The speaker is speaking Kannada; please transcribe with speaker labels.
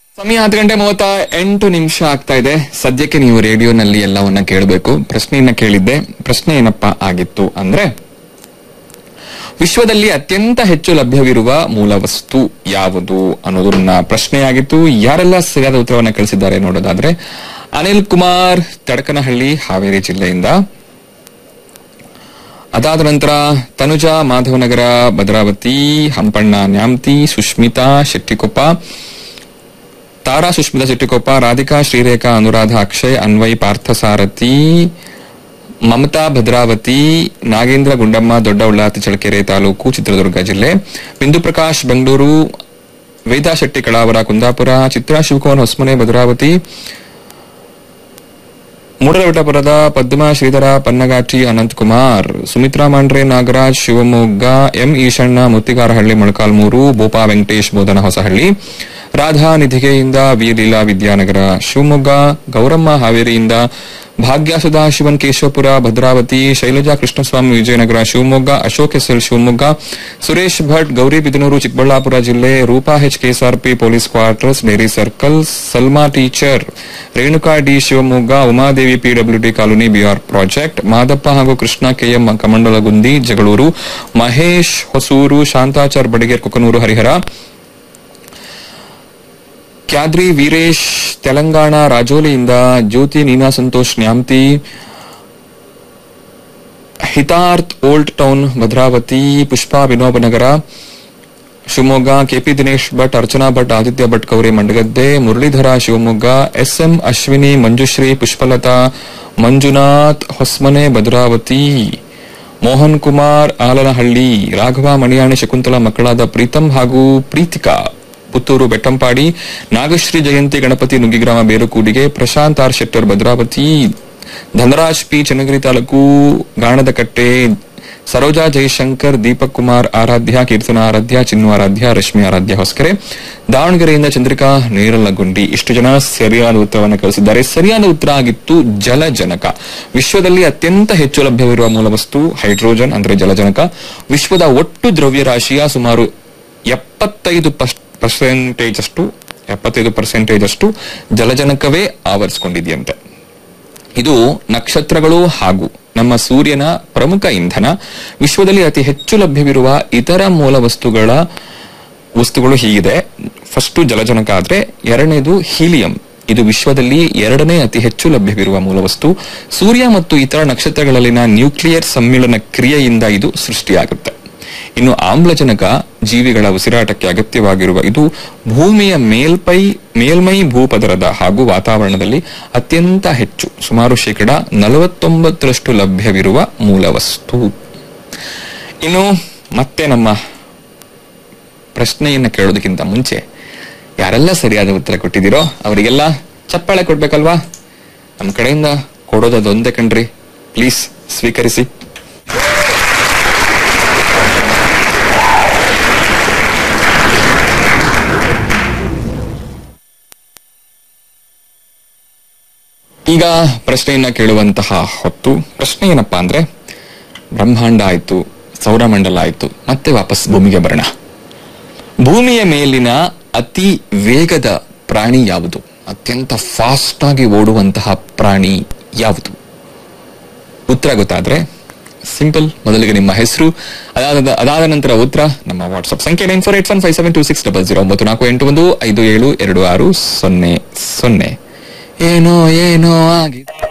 Speaker 1: ಸಮಯ ಹತ್ತು ಗಂಟೆ ಮೂವತ್ತ ಎಂಟು ನಿಮಿಷ ಆಗ್ತಾ ಇದೆ ಸದ್ಯಕ್ಕೆ ನೀವು ರೇಡಿಯೋನಲ್ಲಿ ಎಲ್ಲವನ್ನ ಕೇಳಬೇಕು ಪ್ರಶ್ನೆಯನ್ನ ಕೇಳಿದ್ದೆ ಪ್ರಶ್ನೆ ಏನಪ್ಪಾ ಆಗಿತ್ತು ಅಂದ್ರೆ ವಿಶ್ವದಲ್ಲಿ ಅತ್ಯಂತ ಹೆಚ್ಚು ಲಭ್ಯವಿರುವ ಮೂಲ ವಸ್ತು ಯಾವುದು ಅನ್ನೋದನ್ನ ಪ್ರಶ್ನೆಯಾಗಿತ್ತು ಯಾರೆಲ್ಲ ಸರಿಯಾದ ಉತ್ತರವನ್ನ ಕಳಿಸಿದ್ದಾರೆ ನೋಡೋದಾದ್ರೆ ಅನಿಲ್ ಕುಮಾರ್ ತಡಕನಹಳ್ಳಿ ಹಾವೇರಿ ಜಿಲ್ಲೆಯಿಂದ ಅದಾದ ನಂತರ ತನುಜಾ ಮಾಧವನಗರ ಭದ್ರಾವತಿ ಹಂಪಣ್ಣ ನ್ಯಾಮ್ತಿ ಸುಷ್ಮಿತಾ ಶೆಟ್ಟಿಕೊಪ್ಪ ತಾರಾ ಸುಷ್ಮಿತಾ ಶೆಟ್ಟಿಕೊಪ್ಪ ರಾಧಿಕಾ ಶ್ರೀರೇಖಾ ಅನುರಾಧ ಅಕ್ಷಯ್ ಅನ್ವಯ್ ಪಾರ್ಥಸಾರಥಿ ಮಮತಾ ಭದ್ರಾವತಿ ನಾಗೇಂದ್ರ ಗುಂಡಮ್ಮ ದೊಡ್ಡ ಉಳ್ಳಾತಿ ಚಳಕೆರೆ ತಾಲೂಕು ಚಿತ್ರದುರ್ಗ ಜಿಲ್ಲೆ ಬಿಂದು ಪ್ರಕಾಶ್ ಬೆಂಗಳೂರು ವೇದಾ ಶೆಟ್ಟಿ ಕಳಾವರ ಕುಂದಾಪುರ ಚಿತ್ರಾ ಶಿವಕುಮಾರ್ ಹೊಸಮನೆ ಭದ್ರಾವತಿ ಮೂಡಲಬೆಟ್ಟಪುರದ ಪದ್ಮ ಶ್ರೀಧರ ಪನ್ನಗಾಟಿ ಅನಂತ್ ಕುಮಾರ್ ಸುಮಿತ್ರಾ ಮಾಂಡ್ರೆ ನಾಗರಾಜ್ ಶಿವಮೊಗ್ಗ ಎಂ ಈಶಣ್ಣ ಮುತ್ತಿಗಾರಹಳ್ಳಿ ಮೊಳಕಾಲ್ಮೂರು ಬೋಪಾ ವೆಂಕಟೇಶ್ ಬೋಧನ ಹೊಸಹಳ್ಳಿ ರಾಧಾ ನಿಧಿಗೆಯಿಂದ ವಿ ಲೀಲಾ ವಿದ್ಯಾನಗರ ಶಿವಮೊಗ್ಗ ಗೌರಮ್ಮ ಹಾವೇರಿಯಿಂದ ಭಾಗ್ಯ ಸುಧಾ ಶಿವನ್ ಕೇಶವಪುರ ಭದ್ರಾವತಿ ಶೈಲಜಾ ಕೃಷ್ಣಸ್ವಾಮಿ ವಿಜಯನಗರ ಶಿವಮೊಗ್ಗ ಅಶೋಕ್ ಎಸ್ಎಲ್ ಶಿವಮೊಗ್ಗ ಸುರೇಶ್ ಭಟ್ ಗೌರಿಬಿದನೂರು ಚಿಕ್ಕಬಳ್ಳಾಪುರ ಜಿಲ್ಲೆ Rupa H KSRP police quarters dairy circle Salma teacher Renuka D Shivamogga Umadevi PWD colony BR project Madappa ಹಾಗೂ ಕೃಷ್ಣ ಕೆಎಂ ಕಮಂಡಲಗುಂದಿ ಜಗಳೂರು ಮಹೇಶ್ ಹೊಸೂರು ಶಾಂತಾಚಾರ್ ಬಡಿಗೇರ್ ಕುಕನೂರು ಹರಿಹರ ಕ್ಯಾದ್ರಿ ವೀರೇಶ್ ತೆಲಂಗಾಣ ರಾಜೋಲಿಯಿಂದ Jyoti Neena Santosh Nyamti Hitarth old town Bhadravati Pushpa Vinobanagara Shivamogga KP Dinesh Bhat Archana Bhat Aditya Bhat Kauri Mandagadde Muralidhara Shivamogga SM Ashwini Manjushree Pushpalatha Manjunath Hosmane Bhadravati Mohan Kumar Alanahalli Raghava Maniyani Shakuntala ಮಕ್ಕಳಾದ ಪ್ರೀತಂ ಹಾಗೂ ಪ್ರೀತಿಕಾ ಪುತ್ತೂರು ಬೆಟ್ಟಂಪಾಡಿ ನಾಗಶ್ರೀ ಜಯಂತಿ ಗಣಪತಿ ನುಗ್ಗಿಗ್ರಾಮ ಬೇರುಕೂಡಿಗೆ ಪ್ರಶಾಂತ್ ಆರ್ ಶೆಟ್ಟರ್ ಭದ್ರಾವತಿ ಧನರಾಜ್ ಪಿ ಚನ್ನಗಿರಿ ತಾಲೂಕು ಗಾಣದಕಟ್ಟೆ ಸರೋಜಾ ಜಯಶಂಕರ್ ದೀಪಕ್ ಕುಮಾರ್ ಆರಾಧ್ಯ ಕೀರ್ತನ ಆರಾಧ್ಯ ಚಿನ್ನು ಆರಾಧ್ಯ ರಶ್ಮಿ ಆರಾಧ್ಯ ಹೊಸಕೆರೆ ದಾವಣಗೆರೆಯಿಂದ ಚಂದ್ರಿಕಾ ನೇರಲಗುಂಡಿ ಇಷ್ಟು ಜನ ಸರಿಯಾದ ಉತ್ತರವನ್ನು ಕಳಿಸಿದ್ದಾರೆ ಸರಿಯಾದ ಉತ್ತರ ಆಗಿತ್ತು ಜಲಜನಕ ವಿಶ್ವದಲ್ಲಿ ಅತ್ಯಂತ ಹೆಚ್ಚು ಲಭ್ಯವಿರುವ ಮೂಲವಸ್ತು ಹೈಡ್ರೋಜನ್ ಅಂದ್ರೆ ಜಲಜನಕ ವಿಶ್ವದ ಒಟ್ಟು ದ್ರವ್ಯರಾಶಿಯ ಸುಮಾರು ಎಪ್ಪತ್ತೈದು ಪರ್ಸೆಂಟೇಜ್ ಅಷ್ಟು ಎಪ್ಪತ್ತೈದು ಪರ್ಸೆಂಟೇಜ್ ಅಷ್ಟು ಜಲಜನಕವೇ ಆವರಿಸಿಕೊಂಡಿದೆಯಂತೆ ಇದು ನಕ್ಷತ್ರಗಳು ಹಾಗೂ ನಮ್ಮ ಸೂರ್ಯನ ಪ್ರಮುಖ ಇಂಧನ ವಿಶ್ವದಲ್ಲಿ ಅತಿ ಹೆಚ್ಚು ಲಭ್ಯವಿರುವ ಇತರ ಮೂಲ ವಸ್ತುಗಳ ವಸ್ತುಗಳು ಹೀಗಿದೆ ಫಸ್ಟ್ ಜಲಜನಕ ಆದ್ರೆ ಎರಡನೇದು ಹೀಲಿಯಂ ಇದು ವಿಶ್ವದಲ್ಲಿ ಎರಡನೇ ಅತಿ ಹೆಚ್ಚು ಲಭ್ಯವಿರುವ ಮೂಲವಸ್ತು ಸೂರ್ಯ ಮತ್ತು ಇತರ ನಕ್ಷತ್ರಗಳಲ್ಲಿನ ನ್ಯೂಕ್ಲಿಯರ್ ಸಮ್ಮಿಳನ ಕ್ರಿಯೆಯಿಂದ ಇದು ಸೃಷ್ಟಿಯಾಗುತ್ತೆ ಇನ್ನು ಆಮ್ಲಜನಕ ಜೀವಿಗಳ ಉಸಿರಾಟಕ್ಕೆ ಅಗತ್ಯವಾಗಿರುವ ಇದು ಭೂಮಿಯ ಮೇಲ್ಪೈ ಮೇಲ್ಮೈ ಭೂಪದರದ ಹಾಗೂ ವಾತಾವರಣದಲ್ಲಿ ಅತ್ಯಂತ ಹೆಚ್ಚು ಸುಮಾರು ಶೇಕಡ ನಲವತ್ತೊಂಬತ್ತರಷ್ಟು ಲಭ್ಯವಿರುವ ಮೂಲವಸ್ತು ಇನ್ನು ಮತ್ತೆ ನಮ್ಮ ಪ್ರಶ್ನೆಯನ್ನ ಕೇಳೋದಕ್ಕಿಂತ ಮುಂಚೆ ಯಾರೆಲ್ಲ ಸರಿಯಾದ ಉತ್ತರ ಕೊಟ್ಟಿದ್ದೀರೋ ಅವರಿಗೆಲ್ಲ ಚಪ್ಪಾಳೆ ಕೊಡ್ಬೇಕಲ್ವಾ ನಮ್ಮ ಕಡೆಯಿಂದ ಕೊಡೋದೊಂದೇ ಕಣ್ರಿ ಪ್ಲೀಸ್ ಸ್ವೀಕರಿಸಿ ಈಗ ಪ್ರಶ್ನೆಯನ್ನ ಕೇಳುವಂತಹ ಹೊತ್ತು ಪ್ರಶ್ನೆ ಏನಪ್ಪಾ ಅಂದ್ರೆ ಬ್ರಹ್ಮಾಂಡ ಆಯ್ತು ಸೌರಮಂಡಲ ಆಯ್ತು ಮತ್ತೆ ವಾಪಸ್ ಭೂಮಿಗೆ ಬರೋಣ ಭೂಮಿಯ ಮೇಲಿನ ಅತಿ ವೇಗದ ಪ್ರಾಣಿ ಯಾವುದು ಅತ್ಯಂತ ಫಾಸ್ಟ್ ಆಗಿ ಓಡುವಂತಹ ಪ್ರಾಣಿ ಯಾವುದು ಉತ್ತರ ಗೊತ್ತಾದ್ರೆ ಸಿಂಪಲ್ ಮೊದಲಿಗೆ ನಿಮ್ಮ ಹೆಸರು ಅದಾದ ಅದಾದ ನಂತರ ಉತ್ತರ ನಮ್ಮ ವಾಟ್ಸ್ಆಪ್ ಸಂಖ್ಯೆ nine four eight one five seven two six double zero ಒಂಬತ್ತು ನಾಲ್ಕು ಎಂಟು ಒಂದು ಐದು ಏಳು ಎರಡು ಆರು ಸೊನ್ನೆ ಸೊನ್ನೆ ಏನೋ ಏನೋ ಆಗಿದೆ